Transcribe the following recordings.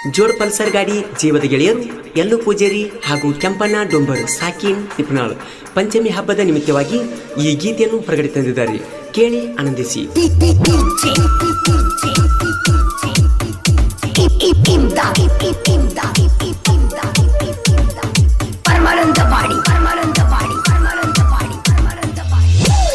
ಜೋಡ್ Pulsar ಗಾಡಿ ಜೀವದ ಗೆಳೆಯರು ಯಲ್ಲು ಪೂಜಾರಿ ಹಾಗೂ ಕೆಂಪಣ್ಣ ಡೊಂಬರ್ ಸಾಕಿನ್ ನಿಪುಣಾಳ್ ಪಂಚಮಿ ಹಬ್ಬದ ನಿಮಿತ್ತವಾಗಿ ಈ ಗೀತೆಯನ್ನು ಹೊರಗಡೆ ತಂದಿದ್ದಾರೆ ಕೇಳಿ ಆನಂದಿಸಿ ಪರಮಾನಂದ ಬಾಡಿ ಪರಮಾನಂದ ಬಾಡಿ ಪರಮಾನಂದ ಬಾಡಿ ಪರಮಾನಂದ ಬಾಡಿ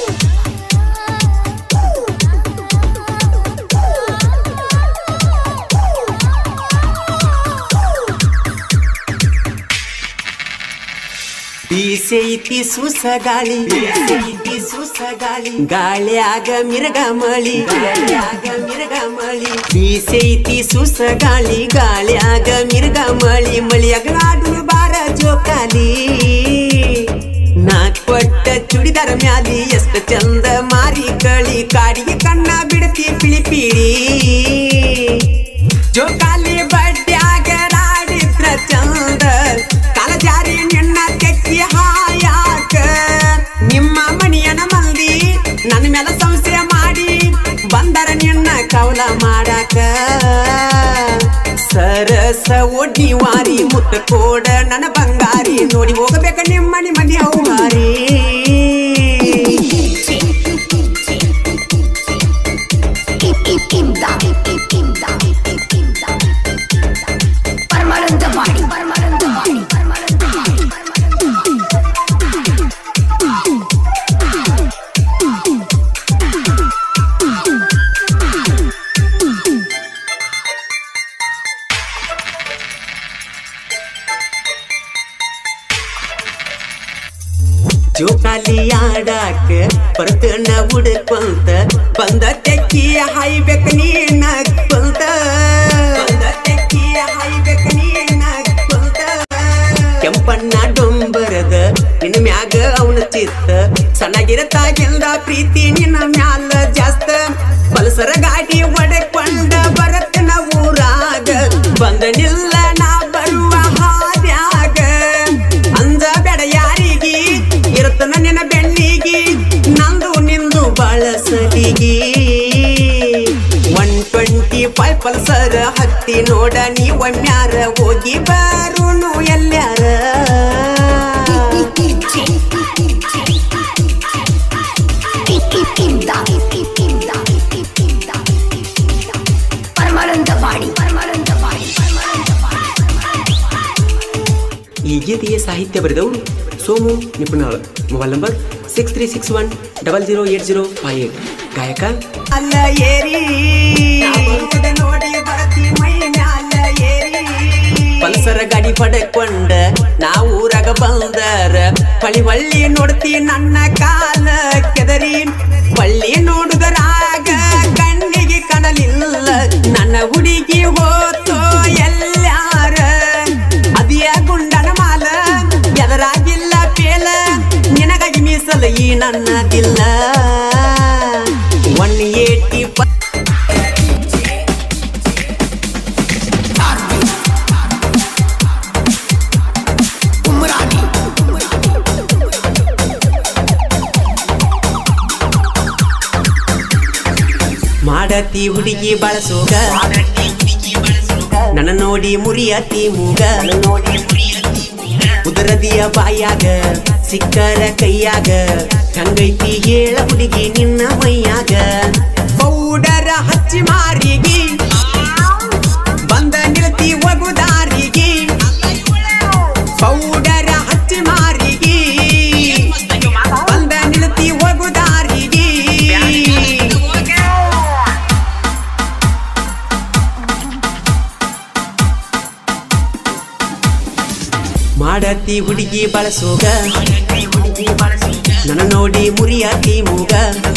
ಬೀಸೈತಿ ಸುಸ ಗಾಳಿ ಬೀಸೈತಿ ಸುಸ ಗಾಳಿ ಗಾಳಿಯಾಗ ಮಿರಗ ಮಳಿ ಗಾಳಿಯಾಗ ಮಿರಗ ಮಳಿ ಬೀಸೈತಿ ಸುಸ ಗಾಳಿ ಗಾಳಿಯಾಗ ಮಿರಗ ಮಳಿ ಮಳಿಯಾಗ ಆಡು ಬಾರ ಜೋಕಾಲಿ ನಾಕ್ ಕೊಟ್ಟ ಚುಡಿದಾರ ಮ್ಯಾಲಿ ಎಷ್ಟ ಚಂದ ಮಾರಿ ಕಳಿ ಕಾಡಿಗೆ ಕಣ್ಣ ಬಿಡ್ತಿ ಪಿಳಿ ಪಿಳಿ ಜೋಕಾಲಿ ಬಡ್ಡ್ಯಾಗ ರಾಡಿದ್ರ ಚಂದ ಕಾಲ ಜಾರಿ ನಿನ್ನ ತೆಕ್ಕಿ ಹಾಯಾಕ ನಿಮ್ಮ ಮನಿಯನ ಮಂದಿ ನನ್ನ ಮೇಲೆ ಸಂಶಯ ಮಾಡಿ ಬಂದರ ನಿನ್ನ ಕವಲ ಮಾಡಾಕ ಸರಸ ಒಡ್ಡಿ ವಾರಿ ಮುತ್ತ ಕೋಡ ನನ್ನ ಬಂಗಾರಿ ನೋಡಿ ಹೋಗಬೇಕ ನಿಮ್ಮನಿ ಮನಿ ಹೌಮಾರಿ ಪರಮಾನಂದ ಬಾಡಿ ಪರಮಾನಂದ ಬಾಡಿ ಪರಮಾನಂದ ಬಾಡಿ ಪರಮಾನಂದ ಬಾಡಿ ಜೋಕಾಲಿ ಆಡಾಕ ಪರ್ತನ ಹುಡುಕೊಂತ ಬಂದ ತೆಕ್ಕಿಯ ಹಾಯ್ಬೇಕ ನೀನ ಕುಂತ ಬಂದ ತೆಕ್ಕಿಯ ಹಾಯ್ಬೇಕ ನೀನ ಕುಂತ ಕೆಂಪಣ್ಣ ಡೊಂಬರದ ನಿನ್ನ ಮ್ಯಾಗ ಅವನ ಚಿತ್ತ ಸಣ್ಣಗಿರತಾಗಿಂದ ಪ್ರೀತಿ ನಿನ್ನ ಮ್ಯಾಲ ಜಾಸ್ತ ಪಲ್ಸರ ಗಾಡಿ ಒಡಕೊಂಡ ಬರತ್ತನ ಊರಾಗ ಬಂದ ನಿಲ್ಲ ನಾ ಬರುವ ಹಾದ್ಯಾಗ ಅಂದ ಬೇಡ ಯಾರಿಗಿ ಇರುತ್ತನ ನಿನ್ನ ಬೆನ್ನಿಗಿ ನಂದು ನಿಂದು ಬಳಸಲಿಗಿ ಒನ್ ಟ್ವೆಂಟಿ ಫೈವ್ ಪಲ್ಸರ್ ಹತ್ತಿ ನೋಡ ನೀ ಒಮ್ಮ್ಯಾರ ಹೋಗಿ ಬರುನು ಎಲ್ಲ್ಯಾರ ಪರಮಾನಂದ ಬಾಡಿ ಪರಮಾನಂದ ಬಾಡಿ ಪರಮಾನಂದ ಬಾಡಿ ಈ ಗೀತೆಯ ಸಾಹಿತ್ಯ ಬರೆದವರು Somu Nipunal mobile number six three six one double zero eight zero five eight ಗಾಯಕ ಅಲ್ಲ ಏರಿ ನೋಡಿ ಬರತಿ ಮೈ ಮ್ಯಾಲ ಏರಿ ಪಲ್ಸರ ಗಾಡಿ ಪಡ್ಕೊಂಡ ನಾ ಊರಾಗ ಬಂದರ ಪಳಿ ಹೊಳ್ಳಿ ನೋಡ್ತಿ ನನ್ನ ಕಾಲ ಕೆದರಿ ಪಳ್ಳಿ ನೋಡುದರಾಗ ಕಣ್ಣಿಗೆ ಕಡಲಿಲ್ಲ ನನ್ನ ಹುಡುಗಿ ಹೋತೋ ಎಲ್ಲಾರ ಅದಿಯ ಗುಂಡನ ಮಾಲ ಎದರಾಗಿಲ್ಲ ಪೇಲ ನಿನಗಾಗಿ ಮೀಸಲ ಈ ನನ್ನದಿಲ್ಲ ಒನ್ ಏಟಿ ಮಾಡತಿ ಹುಡುಗಿ ಬಳಸೋಗ ನನ್ನ ನೋಡಿ ಮುರಿಯತಿ ಮೂಗ ಉದರದಿಯ ಬಾಯಾಗ ಸಿಕ್ಕರ ಕೈಯಾಗ ಹಂಗೈತಿ ಹೇಳ ಹುಡುಗಿ ನಿನ್ನ ಮೈಯಾಗ ಪೌಡರ ಹಚ್ಚಿ ಮಾರಿಗೆ ಬಂದ ನಿಲ್ತಿ ಒಗುದಾರಿಗೆ ಪೌಡರ ಹಚ್ಚಿ ಮಾರಿಗೆ ಬಂದ ನಿಲ್ತಿ ಒಗುದಾರಿಗೆ ಮಾಡತಿ ಹುಡುಗಿ ಬಳಸೋಗ ನನ್ನ ನೋಡಿ ಮುರಿಯಾತಿ ಮೂಗ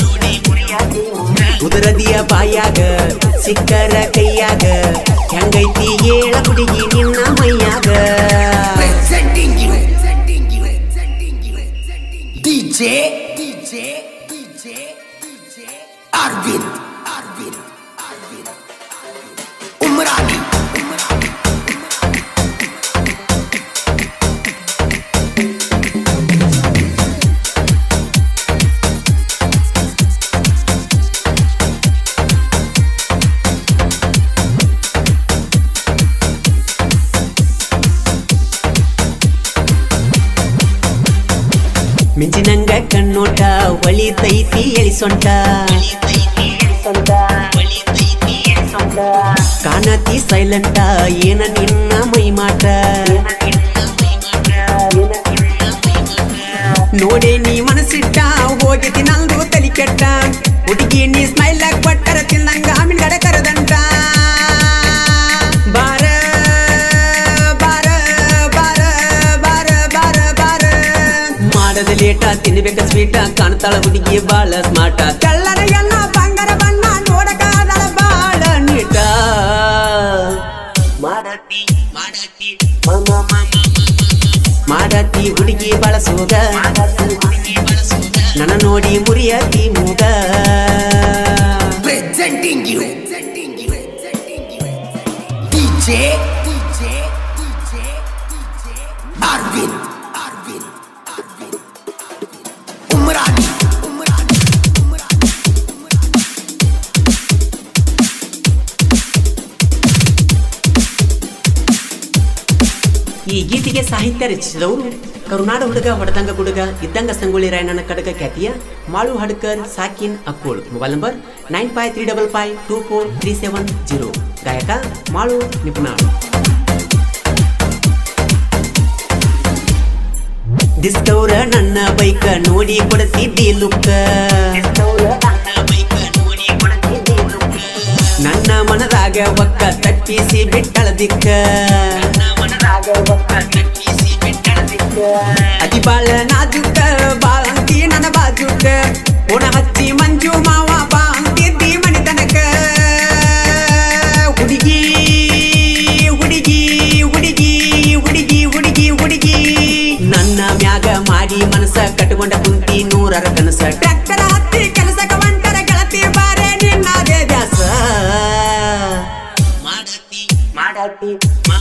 ಉದರದಿಯ ಬಾಯಾಗ ಸಿಕ್ಕರ ಕೈಯಾಗ ಹೆಂಗೈತಿ ಏಳ ಹುಡುಗಿ ನಿನ್ನ ಮೈಯಾಗ presenting you, presenting you, presenting you, presenting you. DJ, DJ, DJ, DJ, Arvind, Arvind, Arvind, Arvind. Umrani, Umrani. ಕಣ್ಣೋಟ ಹೊಳಿತೈತಿ ಎಳಿಸೊಂಟ ಕಾಣತಿ ಸೈಲೆಂಟ ಏನ ನಿನ್ನ ಮೈಮಾಟ ನೋಡೆ ನೀ ಮನಸ್ಸಿಟ್ಟ ಹೋಗಿತಿ ನಂದು ತಲಿ ಕೆಟ್ಟ ಹುಡುಗಿ ನೀ ಸ್ಮೈಲ್ ಕೊಟ್ಟರ ತಿಂದಂಗ ಆಮಿನ್ಗಡೆ ಕರದಂಟ ಬಾರ ಬಾರ ಬಾರ ಬಾರ ಬಾರ ಬಾರ ಮಾಡದ ಲೇಟ ತಿನ್ಬೇಕ ಸ್ವೀಟ ಕಾಣ್ತಾಳ ಹುಡುಗಿ ಬಾಳ ಸ್ಮಾಟ ತೆಳ್ಳರ ಎಲ್ಲ ಬಂಗಾರ ಬಣ್ಣ ನೋಡಕಾದಳ ಬಾಳ ನೀಟ ಮಾಡತಿ ಮಾಡತಿ ಮಾಡತಿ ಹುಡುಗಿ ಬಳಸೋದ ನನ್ನ ನೋಡಿ ಮುರಿಯತಿ ಮೂಗ Presenting you. Presenting you. Presenting you. DJ. DJ. DJ. DJ. Arvind. Arvind. Arvind. Umrani. Umrani. Umrani. ಈ ಗೀತೆಗೆ ಸಾಹಿತ್ಯ ರಚಿಸಿದವರು ಕರುನಾಡ ಹುಡುಗ ಹೊಡೆದಂಗ ಗುಡುಗ ಇದ್ದಂಗ ಸಂಗೊಳ್ಳಿ ರಾಯಣ್ಣನ ಕಡಗ ಖ್ಯಾತಿಯ ಮಾಳು ಹಡ್ಕರ್ ಸಾಕಿನ್ Akkol mobile number nine five three double five two four three seven zero ಗಾಯಕ ಮಾಳು ನಿಪುಣಾಳ್ ದಿಸ್ತವ್ರ ನನ್ನ ಬೈಕ ನೋಡಿ ಕೊಡತಿದ್ದಿ ಲುಕ್ಕ ನನ್ನ ಮನದಾಗ ಒಕ್ಕ ತಪ್ಪಿಸಿ ಬಿಟ್ಟಳ ದಿಕ್ಕ ಅತಿ ಬಾಳ ನಾಜುಕ ಬಾಳ ಅಂತಿ ನನ್ನ ಬಾಜುಕ ಓಣ ಹಚ್ಚಿ ಮಂಜು ಮಾವ ಬಾ ಅಂತಿದ್ದಿ ಮನಿತನಕ ಹುಡುಗಿ ಹುಡುಗಿ ಹುಡುಗಿ ಹುಡುಗಿ ಹುಡುಗಿ ಹುಡುಗಿ ನನ್ನ ಮ್ಯಾಗ ಮಾಡಿ ಮನಸ ಕಟ್ಕೊಂಡ ಕುಂತಿ ನೂರರ ಕನಸ ಟ್ರ್ಯಾಕ್ಟರ್ ಹತ್ತಿ ಕೆಲಸಕ ಒಂಟರ ಗೆಳತಿ ಬಾರೆ ನಿನ್ನದೇ ದ್ಯಾಸ ಮಾಡತಿ ಮಾಡತಿ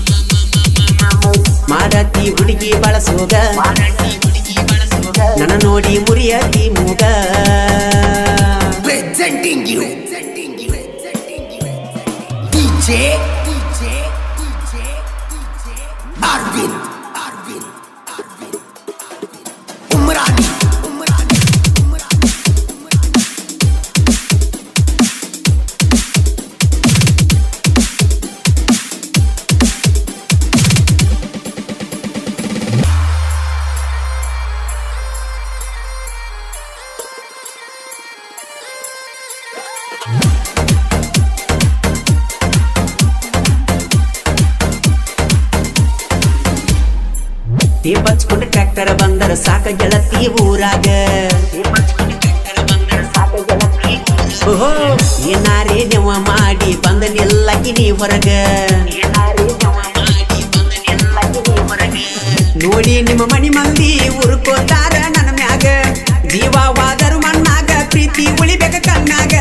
ಮಾಡತಿ ಹುಡುಗಿ ಬಳಸೋಗ ನನ್ನ ನೋಡಿ ಮುರಿಯತಿ ಮೂಗ Presenting you. Presenting you. Presenting you. DJ. DJ. DJ. DJ. Arvind. Arvind. Arvind. Umrani. Umrani. Umrani. Tape ಹಚ್ಕೊಂಡು ಟ್ರ್ಯಾಕ್ಟರ್ ಬಂದರ ಸಾಕ ಗೆಳತಿ ಊರಾಗ ಓಹೋ ಏನಾರೇ ನೆವ ಮಾಡಿ ಬಂದ ನಿಲ್ಲಕಿ ನೀ ಹೊರಗ ನೋಡಿ ನಿಮ್ಮ ಮನಿ ಮಂದಿ ಉರ್ಕೋತಾರ ನನ್ನ ಮ್ಯಾಗ ಜೀವವಾದರು ಮಣ್ಣಾಗ ಪ್ರೀತಿ ಉಳಿಬೇಕ ಕಣ್ಣಾಗ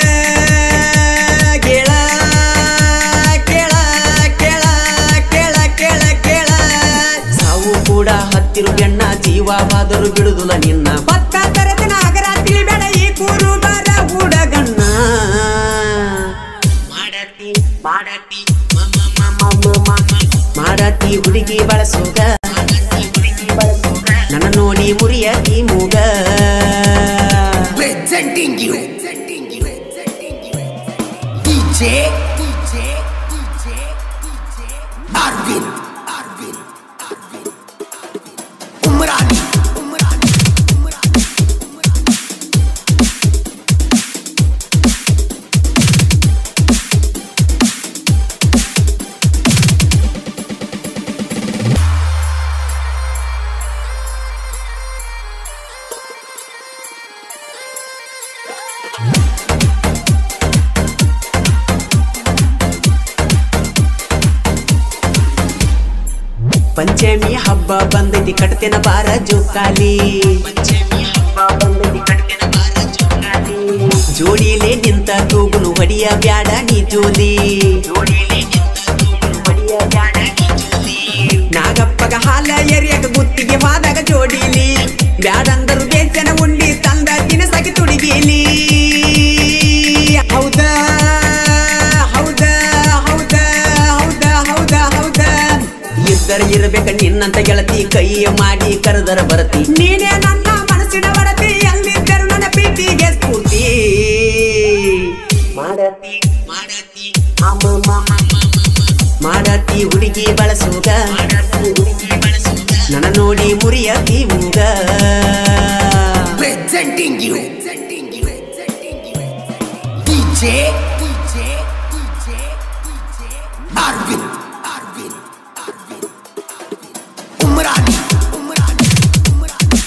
ಕೇಳ ಕೇಳ ಕೇಳ ಕೇಳ ಕೇಳ ಕೇಳ ಸಾವು ಕೂಡ ಹತ್ತಿರು ಬೆಣ್ಣ ಜೀವವಾದರು ಬಿಡುದಿಲ್ಲ ನಿನ್ನ ಭತ್ತ ತರದಿನ ಅಗರ ತಿಳಿಬೇಡ ಈ ಕೂರು ಬರ ಹುಡಗಣ್ಣ ಮಾಡತಿ ಮಾಡತಿ ಮಾಡತಿ ಹುಡುಗಿ ಬಳಸೋಗ ನನ್ನ ನೋಡಿ ಮುರಿಯತಿ ಮೂಗ Presenting you. Presenting you. Presenting you. DJ. DJ. DJ. DJ. Arvind. Arvind. Arvind. Umrani. Umrani. Umrani. Panchami ಹಬ್ಬ ಬಂದೈತಿ ಕಟ್ತೇನ ಬಾರ ಜೋಕಾಲಿ ಜೋಡಿಲೆ ನಿಂತ ತೂಗುನು ಹೊಡಿಯ ಬ್ಯಾಡ ನೀ ಜೋಲಿ ನಾಗಪ್ಪಗ ಹಾಲ ಎರಿಯಕ ಗುತ್ತಿಗೆ ಹೋದಾಗ ಜೋಡಿಲಿ ಬ್ಯಾಡಂದರು ಬೇಸನ ಉಂಡಿ ತಂದ ತಿನಸಾಗಿ ತುಡಿಗೇಲಿ ಹೌದ ಹೌದ ಹೌದ ಹೌದ ಹೌದ ಹೌದ ಇದ್ದರ ಇರಬೇಕ ನಿನ್ನಂತ ಗೆಳತಿ ಕೈ ಮಾಡಿ ಕರೆದರ ಬರತಿ ನೀನೇ ನನ್ನ ಮನಸ್ಸಿನ ಮುತ್ತಿನ ಒಡತಿ ಎಲ್ಲಿದ್ದರು ನನ್ನ ಪ್ರೀತಿಗೆ ಸ್ಫೂರ್ತಿ ಮಾಡತಿ ಮಾಡತಿ ಮಾಡತಿ ಹುಡುಗಿ ಬಳಸುಗ ನನ್ನ ನೋಡಿ ಮುರಿಯತಿ ಮೂಗ Presenting you. Presenting you. Presenting you. DJ. DJ. DJ. DJ. Arvin. Arvin. Arvin. Umrani. Umrani. Umrani.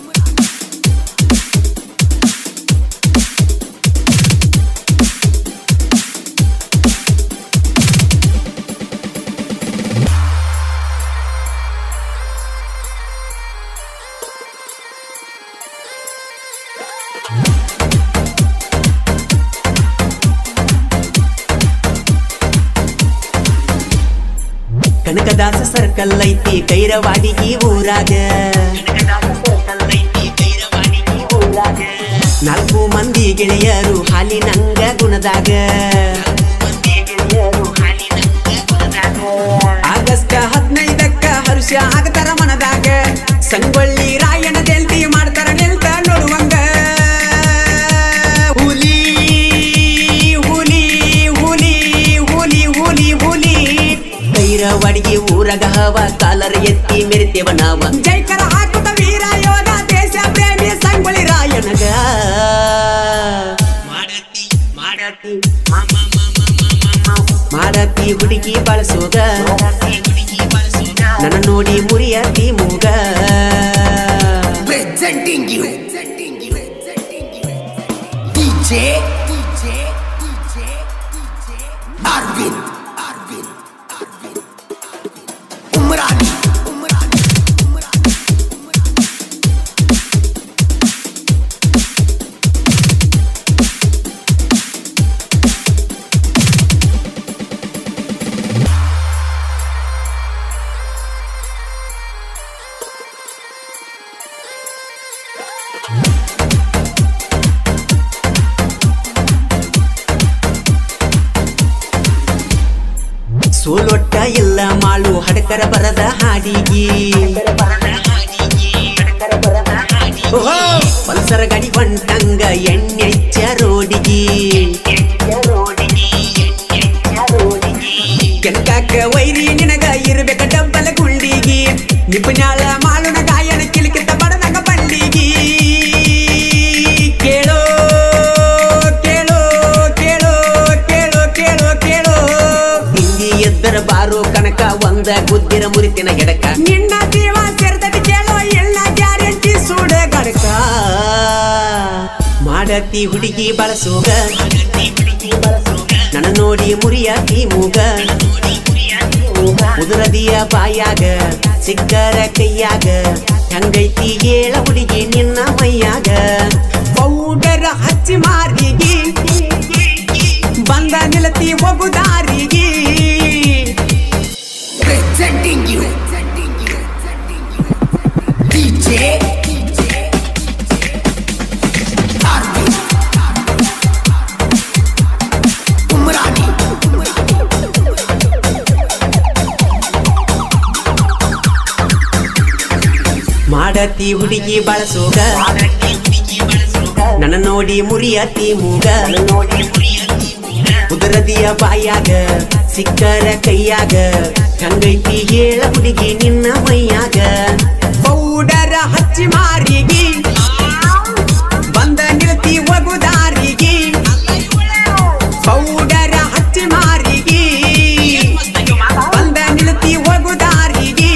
Kanakadasa circle ಐತಿ ಕೈರವಾಡಿಗಿ ಊರಾಗ ನಾಲ್ಕು ಮಂದಿ ಗೆಳೆಯರು ಹಾಲಿನಂಗ ಗುಣದಾಗ ಆಗಸ್ಟ್ ಹದಿನೈದಕ್ಕ ಹರ್ಷ ಆಗತಾರ ಮನದಾಗ ಸಂಗೊಳ್ಳಿ ರಾಯಣ ಜಯಂತಿ ಮಾಡ್ತಾರ ನಿಲ್ತ ನೋಡುವಂಗ ಹುಲಿ ಹುಲಿ ಹುಲಿ ಹುಲಿ ಹುಲಿ ಹುಲಿ ಕೈರವಾಡಿಗೆ ಊರಗ ಹವ ಕಾಲರ್ ಎತ್ತಿ ಮೆರಿತೇವ ನಾವ ಜೈಕರ ಹಾಕುತ್ತ ವೀರ ಯೋಧ ದೇಶ ಪ್ರೇಮಿ ಸಂಗೊಳ್ಳಿ ರಾಯಣಗ ಮಾಡತಿ ಮಾಡತಿ ಮಾಡತಿ ಹುಡುಗಿ ಬಳಸೋಗ ನನ್ನ ನೋಡಿ ಮುರಿಯತಿ ಮೂಗ Presenting you. Presenting you. Presenting you. DJ. DJ. DJ. DJ. Arvin. Arvin. Arvin. Umrani. Umrani. Umrani. ಸೋಲೊಟ್ಟ ಇಲ್ಲ ಮಾಳು ಹಡಕರ ಬರದ ಹಾಡಿಗಿ ಓಹೋ, ಪಲ್ಸರ ಗಾಡಿ ಹೊಂಟಂಗ ಎಣ್ಣೆಚ್ಚ ರೋಡಿಗಿ ಕೆನಕಾಕ ವೈರಿ ನಿನಗ ಇರ್ಬೇಕ ಡಬ್ಬಲ ಗುಂಡಿಗಿ ನಿಪುಣಾಳ ಮಾಳುನ ಗಾಯನ ಕಿಲಿಕಿತ ಬಡದಂಗ ಬಂಡಿಗಿ ಕೇಳೋ ಕೇಳೋ ಕೇಳೋ ಕೇಳೋ ಕೇಳೋ ಕೇಳೋ ಹಿಂದಿ ಎದ್ದರ ಬಾರೋ ಕನಕ ಒಂದ ಗುದ್ದಿರ ಮುರಿತಿನ ಎಡಕ ನಿನ್ನ ಜೀವ ಸೇರ್ದಟಿ ಕೇಳೋ ಎಲ್ಲ ಗ್ಯಾರಂಟಿ ಸೂಡ ಗಡಕ ಮಾಡತಿ ಹುಡುಗಿ ಬಳಸೋಗ ನನ್ನ ನೋಡಿ ಮುರಿಯಾತಿ ಮೂಗ ಉದುರದಿಯ ಬಾಯಾಗ ಸಿಕ್ಕರ ಕೈಯಾಗ ಹಂಗೈತಿ ಏಳ ಹುಡುಗಿ ನಿನ್ನ ಮೈಯಾಗ ಪೌಡರ್ ಹಚ್ಚಿ ಮಾರಿಗಿ ಬಂದ ನಿಲತಿ ಒಗುದಾರಿಗಿ Presenting you. Presenting you. Presenting you. DJ. DJ. Arvin. Umrani. ಮಾಡತಿ ಹುಡುಗಿ ಬಳಸೋಗ ನನ್ನ ನೋಡಿ ಮುರಿಯತಿ ಮೂಗ ಉದರದಿಯ ಬಾಯಾಗ ಸಿಕ್ಕರ ಕೈಯಾಗ ಹಂಗೈತಿ ಏಳ ಹುಡುಗಿ ನಿನ್ನ ಮೈಯಾಗ ಪೌಡರ ಹಚ್ಚಿ ಮಾರಿಗಿ ಬಂದ ನಿಲ್ತಿ ಒಗುದಾರಿಗಿ ಪೌಡರ ಹಚ್ಚಿ ಮಾರಿಗಿ ಬಂದ ನಿಲ್ತಿ ಒಗುದಾರಿಗಿ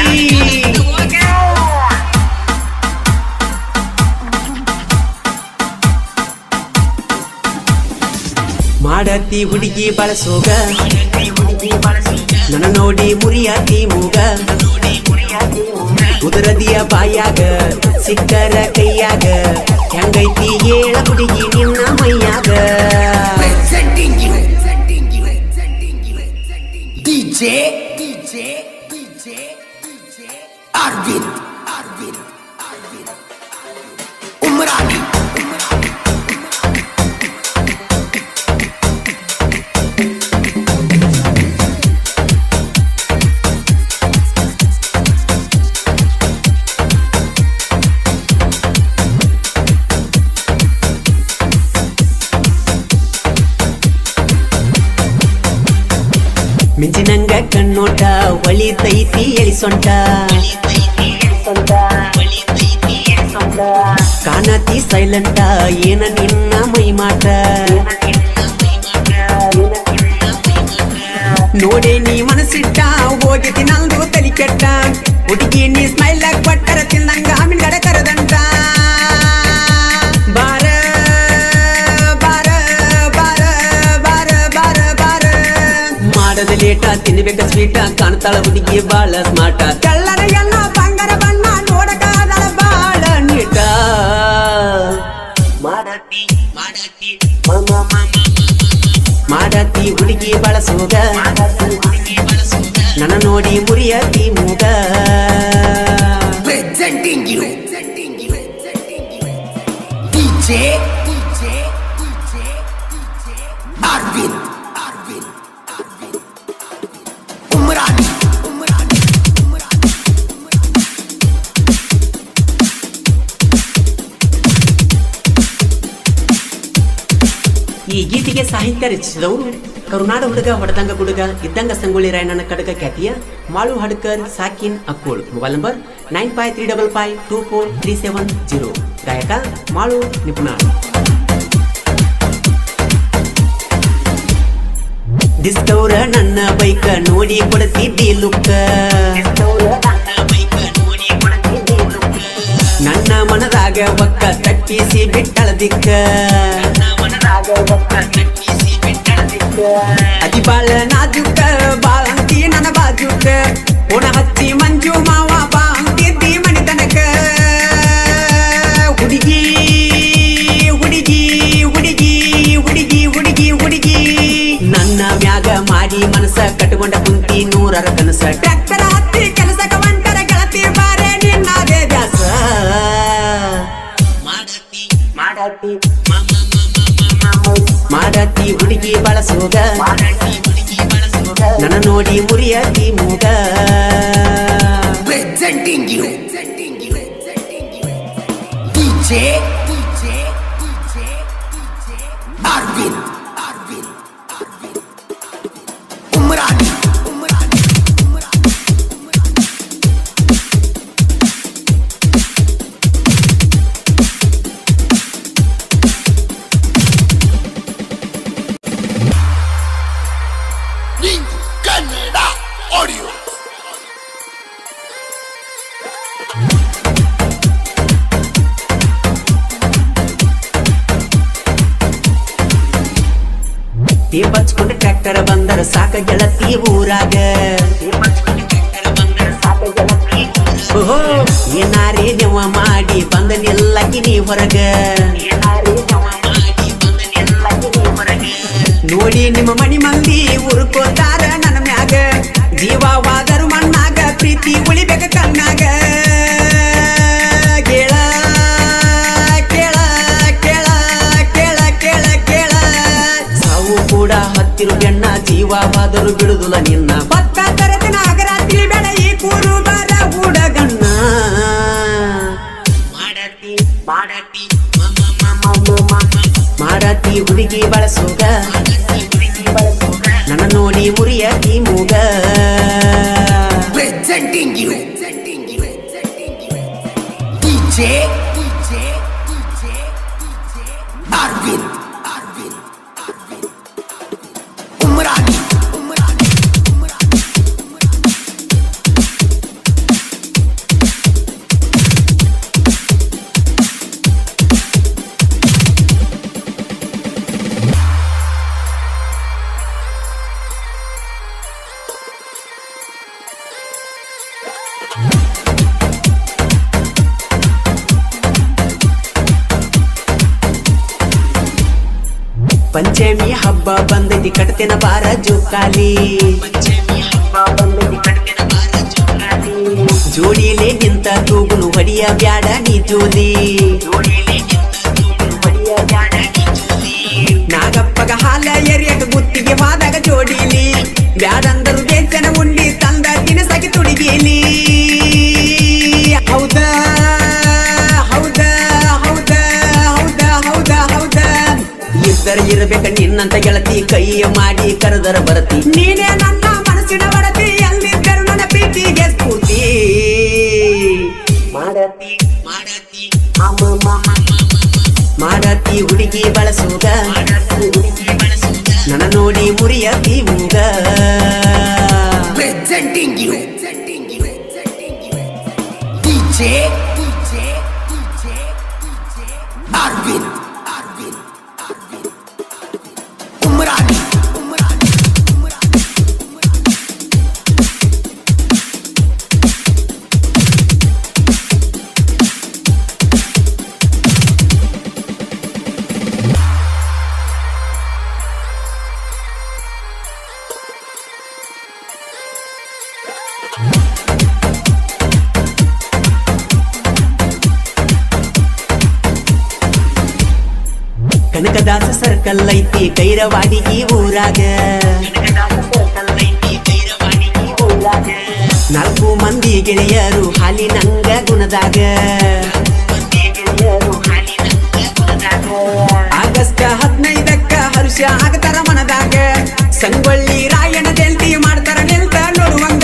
ಮಾಡತಿ ಹುಡುಗಿ ಬಳಸೋಗ ನನ್ನ ನೋಡಿ ಮುರಿಯಾತಿ ಮೂಗ ಉದರದಿಯ ಬಾಯಾಗ ಸಿಕ್ಕರ ಕೈಯಾಗ ಹೆಂಗೈತಿ ಏಳ ಹುಡುಗಿ ನಿನ್ನ ಮೈಯಾಗ Presenting you. Presenting you. Presenting you. Presenting you. DJ. DJ. DJ. DJ. Arvin. Arvin. Arvin. Umrani. ಮಿಂಚಿನಂಗ ಕಣ್ಣೋಟ ಒಳಿತೈತಿ ಎಳಿಸೊಂಟ ಕಾಣತಿ ಸೈಲೆಂಟ ಏನ ನಿನ್ನ ಮೈಮಾಟ ನೋಡೆ ನೀ ಮನಸ್ಸಿಟ್ಟ ಹೋಗಿತಿ ನಂದು ತಲಿ ಕೆಟ್ಟ ಹುಡುಗಿ ನೀ ಸ್ಮೈಲ್ ಕೊಟ್ಟರ ತಿಂದಂಗ ಮಿಂಗಡ ಕರದಂಟ ಬಾರ ಬಾರ ಬಾರ ಬಾರ ಬಾರ ಬಾರ ಮಾಡದ ಲೇಟ ತಿನ್ಬೇಕ ಸ್ವೀಟ ಕಾಣ್ತಾಳ ಹುಡುಗಿ ಬಾಳ ಸ್ಮಾರ್ಟ ತೆಳ್ಳನ ಎಲ್ಲ ಬಂಗಾರ ಬಣ್ಣ ನೋಡಕಾದಳ ಬಾಳ ನೀಟ ಮಾಡತಿ ಮಾಡತಿ ಮಾಡತಿ ಹುಡುಗಿ ಬಳಸೋಗ ನನ್ನ ನೋಡಿ ಮುರಿಯತಿ ಮೂಗ Presenting you. DJ. Arvind. Arvind. Umrani. Umrani. ಈ ಗೀತೆಗೆ ಸಾಹಿತ್ಯ ರಚಿಸಿದವರು ಕರುನಾಡ ಹುಡುಗ ಹೊಡೆದಂಗ ಗುಡುಗ ಇದ್ದಂಗ ಸಂಗೊಳ್ಳಿ ರಾಯಣ್ಣನ ಕಡಗ ಖ್ಯಾತಿಯ ಮಾಳು ಹಡ್ಕರ್ ಸಾಕಿನ್ Akkol mobile number nine five three double five two four three seven zero ಗಾಯಕ ಮಾಳು ನಿಪುಣಾಳ್ ಡಿಸ್ಕೌರ ನನ್ನ ಬೈಕ ನೋಡಿ ಕೊಡ್ತಿದ್ದಿ ಲುಕ್ಕ ನನ್ನ ಮನದಾಗ ಒಕ್ಕ ತಪ್ಪಿಸಿ ಬಿಟ್ಟಳ ದಿಕ್ಕ ಅತಿ ಬಾಳ ನಾಜುಕ ಬಾಳಂತಿ ನನ್ನ ಬಾಜುಕ ಓಣ ಹಚ್ಚಿ ಮಂಜು ಮಾವ ಬಾ ಅಂತಿದ್ದಿ ಮನಿತನಕ ಹುಡುಗಿ ಹುಡುಗಿ ಹುಡುಗಿ ಹುಡುಗಿ ಹುಡುಗಿ ಹುಡುಗಿ ನನ್ನ ಮ್ಯಾಗ ಮಾಡಿ ಮನಸ ಕಟ್ಕೊಂಡ ಕುಂತಿ ನೂರರ ಕನಸ ಟ್ರ್ಯಾಕ್ಟರ್ ಹತ್ತಿ ಕೆಲಸಕ ಒಂಟರ ಗೆಳತಿ ಬಾರೆ ನಿನ್ನದೇ ದ್ಯಾಸ ಮಾಡತಿ ಮಾಡತಿ ಮಾಡತಿ ಹುಡುಗಿ ಬಳಸೋಗ ನನ್ನ ನೋಡಿ ಮುರಿಯತಿ ಮೂಗ Presenting you. DJ. Arvind. Arvind. Umrani. Umrani. Canada Audio. Tape ಹಚ್ಕೊಂಡು ಟ್ರ್ಯಾಕ್ಟರ್ ಬಂದರ ಸಾಕ ಗೆಳತಿ ಊರಾಗ ಓಹೋ ಏನಾರೇ ನೆವ ಮಾಡಿ ಬಂದ ನಿಲ್ಲಕಿ ನೀ ಹೊರಗ ನೋಡಿ ನಿಮ್ಮ ಮನಿ ಮಂದಿ ಉರ್ಕೋತಾರ ನನ್ನ ಮ್ಯಾಗ ಜೀವವಾದರು ಮಣ್ಣಾಗ ಪ್ರೀತಿ ಉಳಿಬೇಕ ಕಣ್ಣಾಗ ಕೇಳ ಕೇಳ ಕೇಳ ಕೇಳ ಕೇಳ ಕೇಳ ಸಾವು ಕೂಡ ಹತ್ತಿರು ಬೆಣ್ಣ ಜೀವವಾದರು ಬಿಡುದಿಲ್ಲ ನಿನ್ನ ಭತ್ತ ತರದಿನ ಅಗರಾತ್ರಿ ಬೇಡ ಈ ಕೂರು ಬರ ಹುಡಗಣ್ಣ ಮಾಡತಿ ಮಾಡತಿ ಮಾಡತಿ ಹುಡುಗಿ ಬಳಸೋಗ ನನ್ನ ನೋಡಿ ಮುರಿಯತಿ ಮೂಗ Presenting you. DJ. Arvind. Arvind. Umrani. Umrani. Panchami ಹಬ್ಬ ಬಂದೈತಿ ಕಟ್ತೇನ ಬಾರ ಜೋಕಾಲಿ ಜೋಡಿಲೆ ನಿಂತ ತೂಗುನು ಹೊಡಿಯ ಬ್ಯಾಡ ನೀ ಜೋಲಿ ನಾಗಪ್ಪಗ ಹಾಲ ಎರಿಯಕ ಗುತ್ತಿಗೆ ವಾದಾಗ ಜೋಡಿಲಿ ಬ್ಯಾಡಂದರು ಬೇಸನ ಉಂಡಿ ತಂದ ತಿನಸಾಗಿ ತುಡಿಗೇಲಿ ಹೌದಾ ಹೌದಾ ಹೌದಾ ಹೌದಾ ಹೌದಾ ಹೌದಾ ಇದ್ದರ ಇರಬೇಕ ನಿನ್ನಂತ ಗೆಳತಿ ಕೈಯ ಮಾಡಿ ಕರೆದರ ಬರತಿ ನೀನೇ ನನ್ನ ಮನ Presenting you. Presenting you. DJ. DJ. DJ. DJ. Arvin. Arvin. Arvin. Umrani. Umrani. Umrani. Kanakadasa circle ಐತಿ ಕೈರವಾಡಿ ಈ ಊರಾಗ ನಾಲ್ಕು ಮಂದಿ ಗೆಳೆಯರು ಹಾಲಿನಂಗ ಗುಣದಾಗ ಆಗಸ್ಟ್ ಹದಿನೈದಕ್ಕ ಹರ್ಷ ಆಗತಾರ ಮನದಾಗ ಸಂಗೊಳ್ಳಿ ರಾಯಣ ಜಯಂತಿ ಮಾಡ್ತಾರ ನಿಲ್ತ ನೋಡುವಂಗ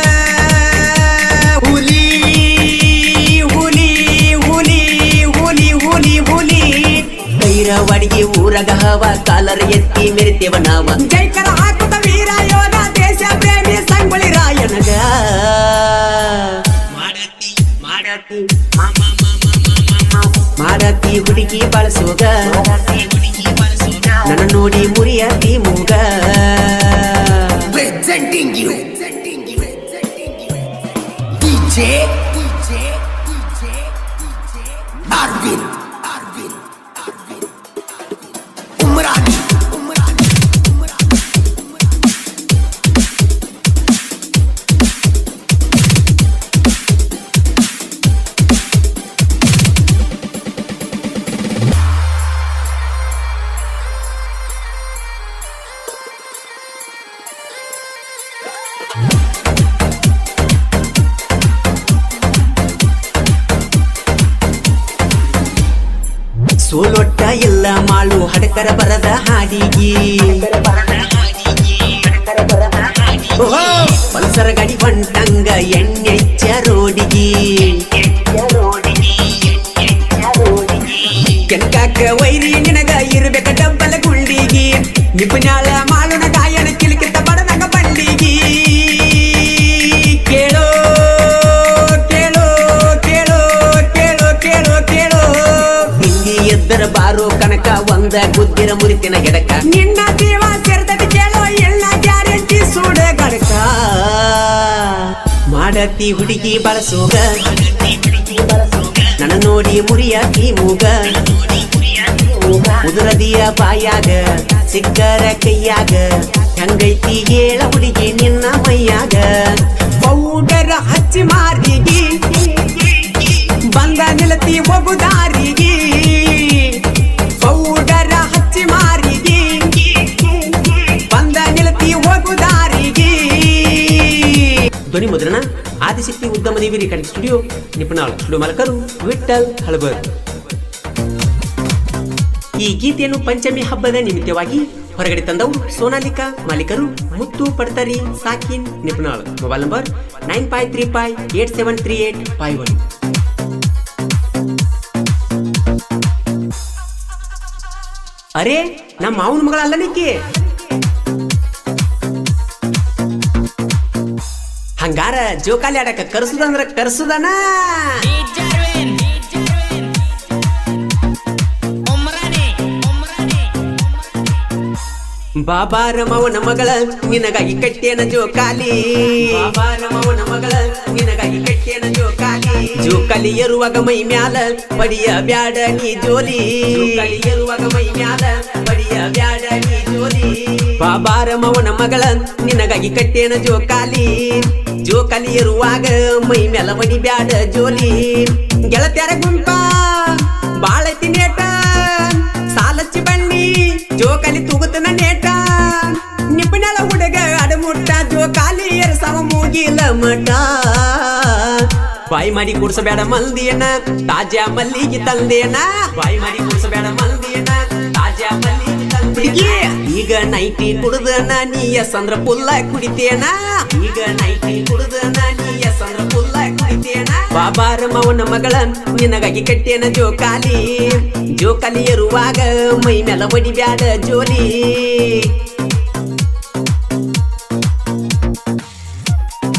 ಹುಲಿ ಹುಲಿ ಹುಲಿ ಹುಲಿ ಹುಲಿ ಹುಲಿ ಕೈರವಾಡಿಗೆ ಊರಗ ಹವ ಕಾಲರ್ ಎತ್ತಿ ಮೆರಿತೇವ ನಾವ ಜೈಕರ ಹಾಕುತ್ತ ವೀರ ಯೋಧ ದೇಶ ಪ್ರೇಮಿ ಸಂಗೊಳ್ಳಿ ರಾಯಣಗ ಮಾಡತಿ ಮಾಡತಿ ಮಾಡತಿ ಹುಡುಗಿ ಬಳಸೋಗ ನನ್ನ ನೋಡಿ ಮುರಿಯತಿ ಮೂಗ Presenting you. Presenting you. DJ. DJ. DJ. DJ. Arvin. Arvin. Arvin. Umrani. Umrani. Umrani. ಸೋಲೊಟ್ಟ ಇಲ್ಲ ಮಾಳು ಹಡಕರ ಬರದ ಹಾಡಿಗಿ ಓಹೋ, ಪಲ್ಸರ್ ಗಾಡಿ ಬಂಟಂಗ ಎಣ್ಣೆಚ್ಚ ರೋಡಿಗಿ ಕೆನಕಾಕ ವೈರಿ ನಿನಗ ಇರ್ಬೇಕ ಡಬ್ಬಲ ಗುಂಡಿಗಿ ನಿಪುಣಾಳ ಮಾಳುನ ಗಾಯನ ಕಿಲಿಕಿತ ಬಡನಗ ಬಂಡಿಗಿ ಕೇಳೋ ಕೇಳೋ ಕೇಳೋ ಕೇಳೋ ಕೇಳೋ ಕೇಳೋ ಹಿಂದಿ ಎದ್ದರ ಬಾರೋ ಕನಕ ಒಂದ ಗುದ್ದಿರ ಮುರಿತಿನ ಗೆಡಕ ನಿನ್ನ ಜೀವ ಸೇರ್ತದೆ ಕೇಳೋ ಎಲ್ಲ ಗ್ಯಾರಂಟಿ ಸೂಡ ಗಡಕ ಮಾಡತಿ ಹುಡುಗಿ ಬಳಸೋಗ ನನ್ನ ನೋಡಿ ಮುರಿಯಾಕಿ ಮೂಗ ಉದುರದಿಯ ಬಾಯಾಗ ಸಿಕ್ಕರ ಕೈಯಾಗ ಹಂಗೈತಿ ಹೇಳ ಹುಡುಗಿ ನಿನ್ನ ಮೈಯಾಗ ಪೌಡರ್ ಹಚ್ಚಿ ಮಾರಿಗಿ ಬಂದ ನಿಲತಿ ಒಗುದಾರಿಗಿ ಪೌಡರ್ ಹಚ್ಚಿ ಮಾರಿಗಿ ಬಂದ ನಿಲತಿ ಒಗುದಾರಿಗಿ ಧ್ವನಿ ಮುದ್ರಣ ಆದಿಶಕ್ತಿ ಉದ್ಯಮ Devi recording studio Nipunal studio ಮಾಲಕರು ವಿಠಲ್ ಹಳಬರ್ ಈ ಗೀತೆಯನ್ನು ಪಂಚಮಿ ಹಬ್ಬದ ನಿಮಿತ್ತವಾಗಿ ಹೊರಗಡೆ ತಂದವರು ಸೋನಾಲಿಕಾ ಮಾಲೀಕರು ಮುತ್ತು ಪಡ್ತರಿ ಸಾಕಿನ್ Nipunal mobile number nine five three five eight seven three eight five one ಅರೆ ನಮ್ಮ ಮಾವನ ಮಗಳ ಅಲ್ಲ ನಿಕ್ಕಿ ಹಂಗಾರ ಜೋಕಾಲಿ ಆಡಕ ಕರ್ಸುದಂದ್ರ ಕರ್ಸುದನ ಬಾಬಾರ ಮವನ ಮಗಳ ನಿನಗಾಗಿ ಕಟ್ಟೇನ ಜೋಕಾಲಿ ಬಾಬಾರ ಮವನ ಮಗಳ ನಿನಗಾಗಿ ಕಟ್ಟೇನ ಜೋಕಾಲಿ ಜೋಕಾಲಿ ಏರುವಾಗ ಮೈ ಮ್ಯಾಲ ಬಡಿಯ ಬ್ಯಾಡ ನೀ ಜೋಲಿ ಜೋಕಾಲಿ ಏರುವಾಗ ಮೈ ಮ್ಯಾಲ ಬಡಿಯ ಬ್ಯಾಡ ನೀ ಜೋಲಿ ಬಾಬಾರ ಮವನ ಮಗಳ ನಿನಗಾಗಿ ಕಟ್ಟೇನ ಜೋಕಾಲಿ ಜೋಕಾಲಿ ಏರುವಾಗ ಮೈ ಮ್ಯಾಲ ಬಡಿ ಬ್ಯಾಡ ಜೋಲಿ ಗೆಳತ್ಯಾರ ಗುಂಪ ಬಾಳೈತಿ ನೇಟ ಸಾಲಚ್ಚಿ ಬನ್ನಿ ಜೋಕಾಲಿ ತೂಗುತ್ತನ ನೇಟ ನಿಪುಣಳ ಹುಡುಗ ಅಡಮುಟ್ಟ ಜೋಕಾಲಿ ಎರಸವ ಮೂಗಿಲ ಮಠ ಬಾಯಿ ಮಾಡಿ ಕುಡ್ಸಬೇಡ ಮಲ್ದಿಯನ್ನ ತಾಜಾ ಮಲ್ಲಿಗೆ ತಂದೇನ ಬಾಯಿ ಮಾಡಿ ಕುಡ್ಸಬೇಡ ಮಲ್ದಿಯನ್ನ ತಾಜಾ ಮಲ್ಲಿಗೆ ತಂದೇನ ಈಗ ನೈಟಿ ಕುಡ್ದನ ನೀಯ ಸಂದ್ರ ಪುಲ್ಲ ಕುಡಿತೇನ ಈಗ ನೈಟಿ ಕುಡ್ದನ ನೀಯ ಸಂದ್ರ ಪುಲ್ಲ ಕುಡಿತೇನ ಬಾಬಾರ ಮವನ ಮಗಳ ನಿನಗಾಗಿ ಕಟ್ಟೇನ ಜೋಕಾಲಿ ಜೋಕಾಲಿ ಇರುವಾಗ ಮೈ ಮೇಲ ಬಡಿಬ್ಯಾಡ ಜೋಲಿ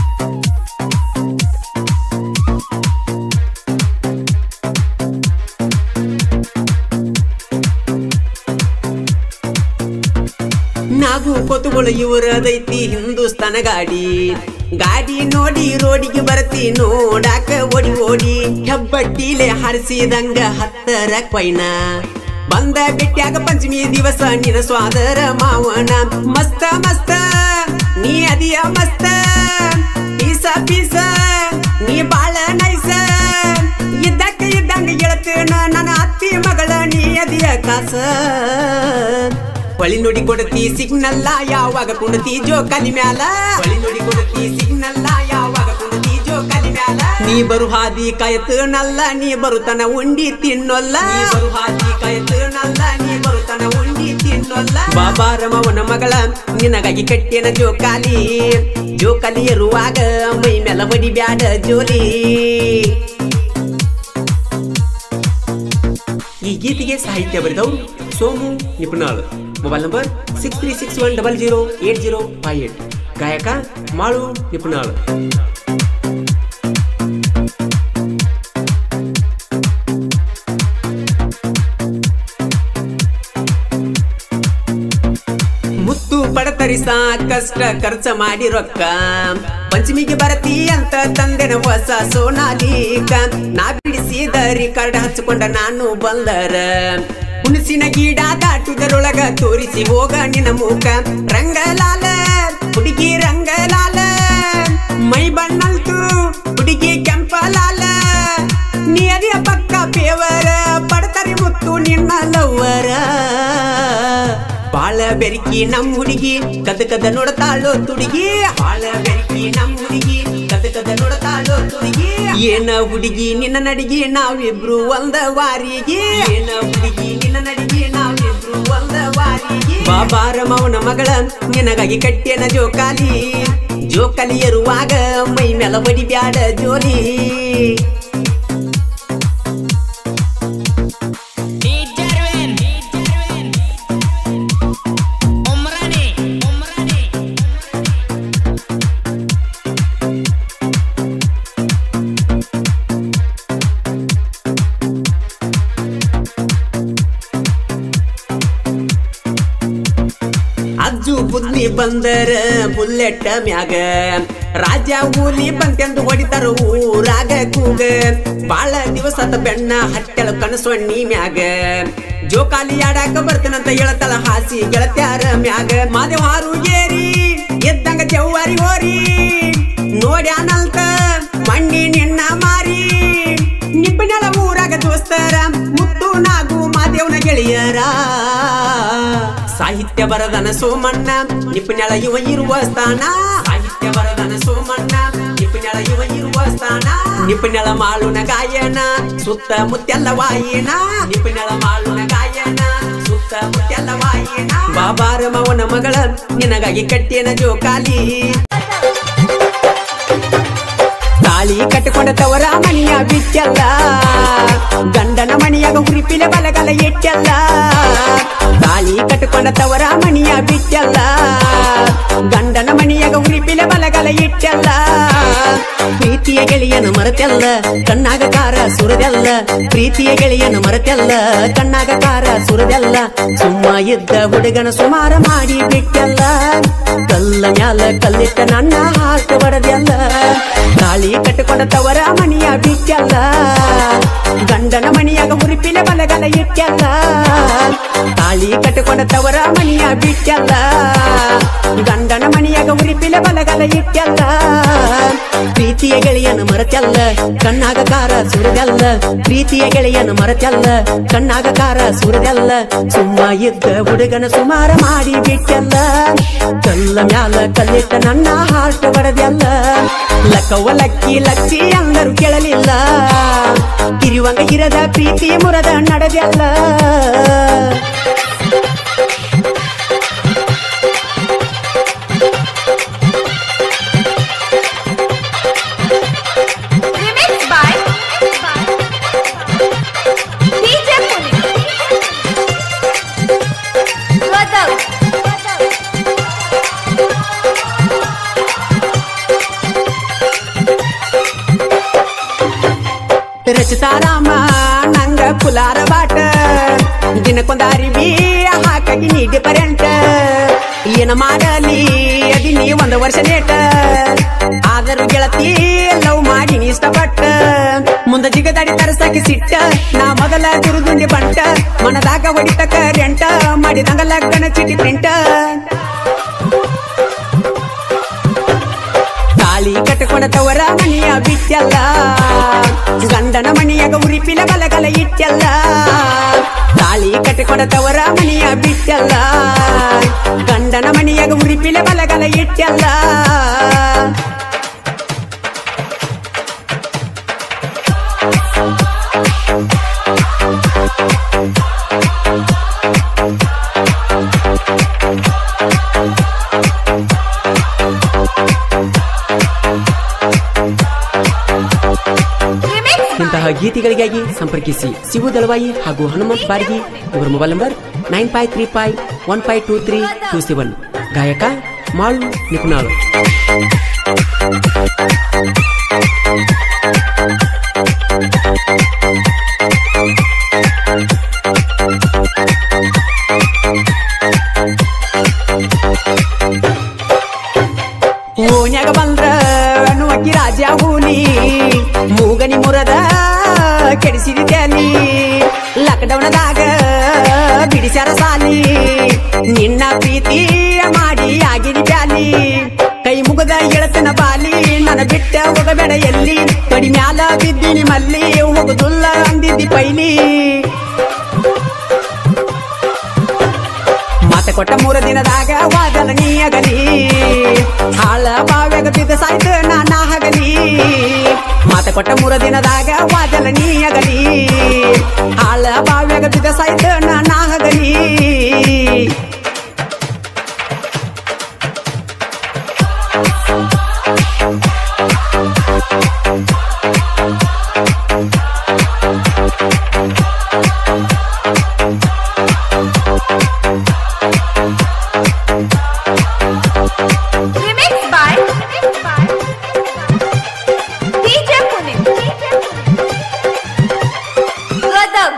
ಇವರದೈತಿ ಹಿಂದೂಸ್ತಾನ ಗಾಡಿ ಗಾಡಿ ನೋಡಿ ರೋಡಿಗೆ ಬರ್ತಿ ನೋಡಾಕ ಓಡಿ ಓಡಿ ಹೆಬ್ಬಟ್ಟಿಲೆ ಹರಿಸಿದಂಗ ಹತ್ತರ ಕೊಯ್ನ ಬಂದ ಬೆಟ್ಟ್ಯಾಗ ಪಂಚಮಿ ದಿವಸ ನಿನ ಸ್ವಾದರ ಮಾವನ ಮಸ್ತ ಮಸ್ತ ನೀ ಅದಿಯ ಮಸ್ತ ಪೀಸ ಪೀಸ ನೀ ಬಾಳ ನೈಸ ಇದ್ದಕ್ಕ ಇದ್ದಂಗ ಗೆಳತೇನ ನನ್ನ ಅತ್ತಿ ಮಗಳ ನೀ ಅದಿಯ ಕಾಸ ಹೊಳಿ ನೋಡಿ ಕೊಡತಿ ಸಿಗ್ನಲ್ಲ ಯಾವಾಗ ಕುಣತಿ ಜೋ ಕಲಿ ಮ್ಯಾಲ ಹೊಳಿ ನೋಡಿ ಕೊಡತಿ ಸಿಗ್ನಲ್ಲ ಯಾವಾಗ ಕುಣತಿ ಜೋ ಕಲಿ ಮ್ಯಾಲ ನೀ ಬರು ಹಾದಿ ಕಾಯತನಲ್ಲ ನೀ ಬರುತನ ಉಂಡಿ ತಿನ್ನೊಲ್ಲ ನೀ ಬರು ಹಾದಿ ಕಾಯತನಲ್ಲ ನೀ ಬರುತನ ಉಂಡಿ ತಿನ್ನೊಲ್ಲ ಬಾಬಾ ರಮವನ ಮಗಳ ನಿನಗಾಗಿ ಕಟ್ಟೆನ ಜೋಕಾಲಿ ಜೋಕಾಲಿ ಇರುವಾಗ ಮೈ ಮೇಲ ಹೊಡಿ ಬ್ಯಾಡ ಜೋಲಿ ಈ ಗೀತೆಗೆ ಸಾಹಿತ್ಯ ಬರೆದವರು Somu Nipunal mobile number six three six one double zero eight zero five eight ಗಾಯಕ ಮಾಳು ನಿಪುಣಾಳ್ ಮುತ್ತು ಪಡತರಿ ಸಾಕಷ್ಟ ಖರ್ಚ ಮಾಡಿ ರೊಕ್ಕ ಪಂಚಮಿಗೆ ಬರತಿ ಅಂತ ತಂದೆನ ಹೊಸ ಸೋನಾಲಿಕ ನಾ ಬಿಡಿಸಿದ ರಿಕಾರ್ಡ್ ಹಚ್ಕೊಂಡ ನಾನು ಬಂದರ ಹುಣಸಿನ ಗಿಡ ದಾಟುದರೊಳಗ ತೋರಿಸಿ ಹೋಗ ನಿನ್ನ ಮೂಕ ರಂಗಲಾಲ ಹುಡುಗಿ ರಂಗಲಾಲ ಮೈ ಬಣ್ಣಲ್ತು ಹುಡುಗಿ ಕೆಂಪಲಾಲ ನೀ ಅದಿಯ ಪಕ್ಕ ಪೇವರ ಪಡತರಿ ಮುತ್ತು ನಿನ್ನ ಲವ್ವರ ಬಾಳ ಬೆರಕಿ ನಮ್ ಹುಡುಗಿ ಕದ ಕದ ನೋಡತಾಳೋ ತುಡುಗಿ ಬಾಳ ಬೆರಕಿ ನಮ್ ಹುಡುಗಿ ಕದ ಕದ ನೋಡತಾಳೋ ತುಡುಗಿ ಏನ ಹುಡುಗಿ ನಿನ್ನ ನಡಿಗೆ ನಾವಿಬ್ರು ಒಂದ ವಾರಿಗೆ ಏನ ಹುಡುಗಿ ನಿನ್ನ ನಡಿಗೆ ನಾವಿಬ್ರು ಒಂದ ವಾರಿಗೆ ಬಾಬಾರ ಮೌನ ಮಗಳ ನಿನಗಾಗಿ ಕಟ್ಟೆನ ಜೋಕಾಲಿ ಜೋಕಾಲಿ ಇರುವಾಗ ಮೈ ಮೇಲ ಬಡಿ ಬ್ಯಾಡ ಜೋಲಿ Dijarwin, Dijarwin, Umrani, Umrani. ಅಜ್ಜು ಬುದ್ಧಿ ಬಂದರ ಬುಲ್ಲೆಟ್ ಮ್ಯಾಗ ರಾಜ ಊಲಿ ಬಂತೆಂದು ಹೊಡಿತಾರ ಊರಾಗ ಕೂಗ ಬಾಳ ದಿವಸದ ಬೆಣ್ಣ ಹಟ್ಟೆಳ ಕನಸೊಣ್ಣಿ ಮ್ಯಾಗ ಜೋಕಾಲಿ ಆಡಾಕ ಬರ್ತನಂತ ಹೇಳ್ತಾಳ ಹಾಸಿ ಗೆಳತ್ಯಾರ ಮ್ಯಾಗ ಮಾದೇವಾರು ಏರಿ ಎದ್ದಂಗ ಜವ್ವಾರಿ ಹೋರಿ ನೋಡ್ಯಾನಲ್ತ ಮಣ್ಣಿ ನಿನ್ನ ಮಾರಿ ನಿಪ್ಪಿನಳ ಊರಾಗ ದೋಸ್ತರ ಮುತ್ತು ನಾಗು ಮಾದೇವನ ಗೆಳೆಯರ ಸಾಹಿತ್ಯ ಬರದನ ಸೋಮಣ್ಣ ನಿಪುಣಳ ಇವ ಇರುವ ಸ್ಥಾನ ಸಾಹಿತ್ಯ ಬರದನ ಸೋಮಣ್ಣ ನಿಪುಣಳ ಇವ ಇರುವ ಸ್ಥಾನ ನಿಪುಣಳ ಮಾಳುನ ಗಾಯನ ಸುತ್ತ ಮುತ್ತೆಲ್ಲ ವಾಯಿನ ನಿಪುಣಳ ಮಾಳುನ ಗಾಯನ ಸುತ್ತ ಮುತ್ತೆಲ್ಲ ವಾಯಿನ ಬಾಬಾರ ಮವನ ಮಗಳ ನಿನಗಾಗಿ ಕಟ್ಟೇನ ಜೋಕಾಲಿ ತಾಳಿ ಕಟ್ಟಿಕೊಂಡ ತವರ ಮಣಿಯ ಬಿಚ್ಚಲ್ಲ ಗಂಡನ ಮಣಿಯಾಗ ಹುರಿಪಿಲೆ ಬಲಗಲ ಇಟ್ಟಲ್ಲ ತಾಳಿ ಕಟ್ಟಿಕೊಂಡ ತವರ ಮಣಿಯ ಬಿಚ್ಚಲ್ಲ ಗಂಡನ ಮಣಿಯಾಗ ಹುರಿಪಿಲೆ ಬಲಗಲ ಇಟ್ಟಲ್ಲ ಪ್ರೀತಿಯ ಗೆಳೆಯನ ಮರತೆಲ್ಲ ಕಣ್ಣಾಗ ಕಾರ ಸುರದೆಲ್ಲ ಪ್ರೀತಿಯ ಗೆಳೆಯನ ಮರತೆಲ್ಲ ಕಣ್ಣಾಗ ಕಾರ ಸುರದೆಲ್ಲ ಸುಮ್ಮ ಇದ್ದ ಹುಡುಗನ ಸುಮಾರ ಮಾಡಿ ಬಿಟ್ಟಲ್ಲ ಕಲ್ಲ ಮ್ಯಾಲ ಕಲ್ಲಿಟ್ಟ ನನ್ನ ಹಾಕ ಬಡದೆಲ್ಲ ತಾಳಿ ಕಟ್ಟಿಕೊಂಡ ತವರ ಮಣಿಯ ಬಿಟ್ಟಲ್ಲ ಗಂಡನ ಮಣಿಯಾಗ ಮುರಿಪಿಲೆ ಬಲಗಲ ಇಟ್ಟಲ್ಲ ತಾಳಿ ಕಟ್ಟಿಕೊಂಡ ತವರ ಮಣಿಯ ಬಿಟ್ಟಲ್ಲ ಗಂಡನ ಮಣಿಯಾಗ ಉರಿಪಿಲೆ ಬಲಗಲ ಇಟ್ಟಲ್ಲ ಪ್ರೀತಿಯ ಗೆಳೆಯನ ಮರತೆಲ್ಲ ಕಣ್ಣಾಗ ಕಾರ ಸುರದೆಲ್ಲ ಪ್ರೀತಿಯ ಗೆಳೆಯನ ಮರತೆಲ್ಲ ಕಣ್ಣಾಗ ಕಾರ ಸುರದೆಲ್ಲ ಸುಮ್ಮ ಇದ್ದ ಹುಡುಗನ ಸುಮಾರ ಮಾಡಿ ಬಿಟ್ಟಲ್ಲ ಕಲ್ಲ ಮ್ಯಾಲ ಕಲ್ಲಿಟ್ಟ ನನ್ನ ಹಾರ್ಟ್ ಬಡದೆಲ್ಲ ಲಕ್ಕವ್ವ ಲಕ್ಕಿ ಲಚ್ಚಿ ಅಂದರು ಕೇಳಲಿಲ್ಲ ಇರುವಂಗ ಇರದ ಪ್ರೀತಿ ಮುರದ ನಡೆದೆಲ್ಲ Remixed by DJ Puni. Gadal. ರಚಿತಾರಾಮ ನಂಗ ಕುಲಾರ ಬಾಟ ದಿನಕ್ಕೊಂದ ಅರಿವಿ ಹಾಕಾಗಿ ನೀಡಿ ಪರ್ಯಂಟ ಏನ ಮಾಡಲಿ ಅದಿನಿ ಒಂದು ವರ್ಷ ಲೇಟ ಆದರೂ ಗೆಳತಿ ಲವ್ ಮಾಡಿ ಇಷ್ಟಪಟ್ಟ ಮುಂದ ಜಿಗದಾಡಿ ತರಸಾಕಿ ಸಿಟ್ಟ ನಾ ಮೊದಲ ದುರುದುಂಡಿ ಬಂಟ ಮನದಾಗ ಹೊಡಿತ ಕರೆಂಟ ಮಾಡಿದಂಗ ಲಗ್ನ ಚಿಟಿ ಪ್ರಿಂಟ ತಾಳಿ ಕಟ್ಟಿಕೊಂಡ ತವರ ಮನೆಯ ಬಿಟ್ಟಲ್ಲ ಗಂಡನ ಮನೆಯಾಗ ಉರಿಪಿಲ ಬಲಗಲ ಇಟ್ಟಲ್ಲ ತಾಳಿ ಕಟ್ಟಿಕೊಂಡ ತವರ ಮನೆಯ ಬಿಟ್ಟಲ್ಲ ಗಂಡನ ಮನೆಯಾಗ ಉರಿಪಿಲ ಬಲಗಲ ಇಟ್ಟಲ್ಲ Remix ಇಂತಹ ಗೀತೆಗಳಿಗಾಗಿ ಸಂಪರ್ಕಿಸಿ ಶಿವು ದಳವಾಯಿ ಹಾಗೂ ಹನುಮಂತ್ ಬಾರ್ಗಿ ಇವರ mobile number nine five three five one five two three two seven ಗಾಯಕ ಮಾಳು ನಿಪುಣಾಳು ಓನ್ಯಾಗ ಬಂದ್ರ ಅನ್ನುವಕ್ಕಿ ರಾಜ ಹೂಲಿ ಮೂಗನಿ ಮುರದ ಕೆಡಿಸಿದ ತ್ಯಾಲಿ ಲಾಕ್ಡೌನ್ದಾಗ ಬಿಡಿಸ್ಯಾರ ಸಾಲಿ ನಿನ್ನ ಪ್ರೀತಿ ಮಾಡಿ ಆಗಿರಿ ಬ್ಯಾಲಿ ಕೈ ಮುಗದ ಎಳತನ ಬಾಲಿ ನನ್ನ ಬಿಟ್ಟ ಹೋಗಬೇಡ ಎಲ್ಲಿ ಕಡಿ ಮ್ಯಾಲ ಬಿದ್ದಿನಿ ಮಲ್ಲಿ ಹೋಗುದುಲ್ಲ ಅಂದಿದ್ದಿ ಪೈಲಿ ಮಾತ ಕೊಟ್ಟ ಮೂರು ದಿನದಾಗ ವಾದಲ ನೀಯಗಲಿ ಹಾಳ ಬಾವ್ಯಾಗ ಬಿದ್ದ ಸಾಯ್ತು ನಾನ ಹಗಲಿ ಮಾತ ಕೊಟ್ಟ ಮೂರು ದಿನದಾಗ ವಾದಲ ನೀಯಗಲಿ ಹಾಳ ಬಾವ್ಯಾಗ ಬಿದ್ದ ಸಾಯ್ತು ನಾನ ಹಗಲಿ Remix by DJ Punim. Gadam.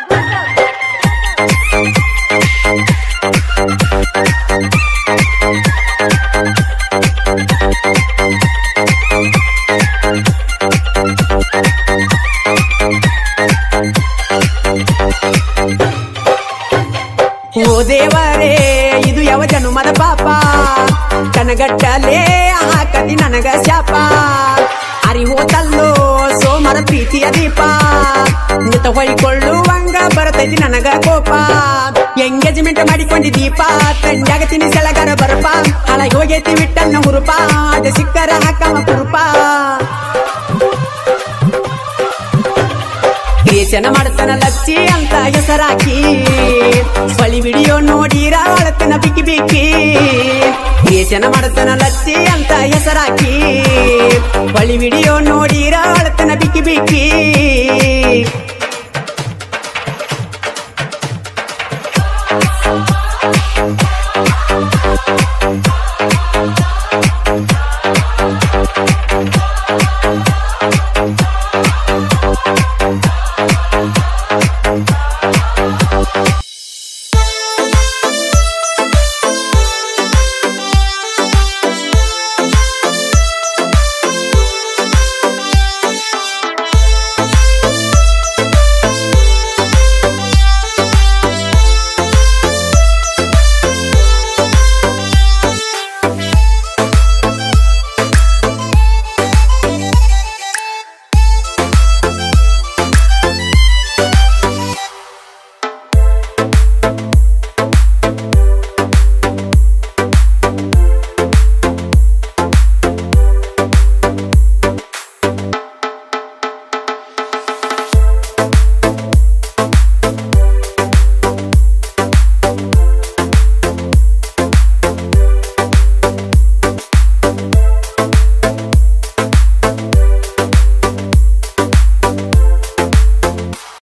ಓ ದೇವರೇ ಇದು ಯಾವ ಜನುಮದ ಪಾಪ ಕನಗಟ್ಟಲೆ ಹಾಕದಿ ನನಗ ಶಾಪ ಅರಿ ಹೋತಲ್ಲೋ ಸೋಮರ ಪ್ರೀತಿಯ ದೀಪ ನಿತ ಹೊಯ್ಕೊಳ್ಳುವಂಗ ಬರತೈತಿ ನನಗ ಕೋಪ ಎಂಗೇಜ್ಮೆಂಟ್ ಮಾಡಿಕೊಂಡಿ ದೀಪ ತಂಡಾಗ ತಿನಿ ಸೆಳಗರ ಬರಪ ಹಾಳಾಗಿ ಹೋಗೈತಿ ವಿಟ್ಟನ್ನ ಹುರುಪ ಅದ ಸಿಕ್ಕರ ಹಾಕವ ಕುರುಪ ಕ್ರಿಯೇಷನ್ ಮಾಡ್ತಾನ ಲಚ್ಚಿ ಅಂತ ಹೆಸರಾಕಿ ಬಳಿ ವಿಡಿಯೋ ನೋಡಿರ ಅಳತನ ಬಿಕ್ಕಿ ಬಿಕ್ಕಿ ಕ್ರಿಯೇಷನ್ ಮಾಡ್ತಾನ ಲಚ್ಚಿ ಅಂತ ಹೆಸರಾಕಿ ಬಳಿ ವಿಡಿಯೋ ನೋಡಿರ ಅಳತನ ಬಿಕ್ಕಿ ಬಿಕ್ಕಿ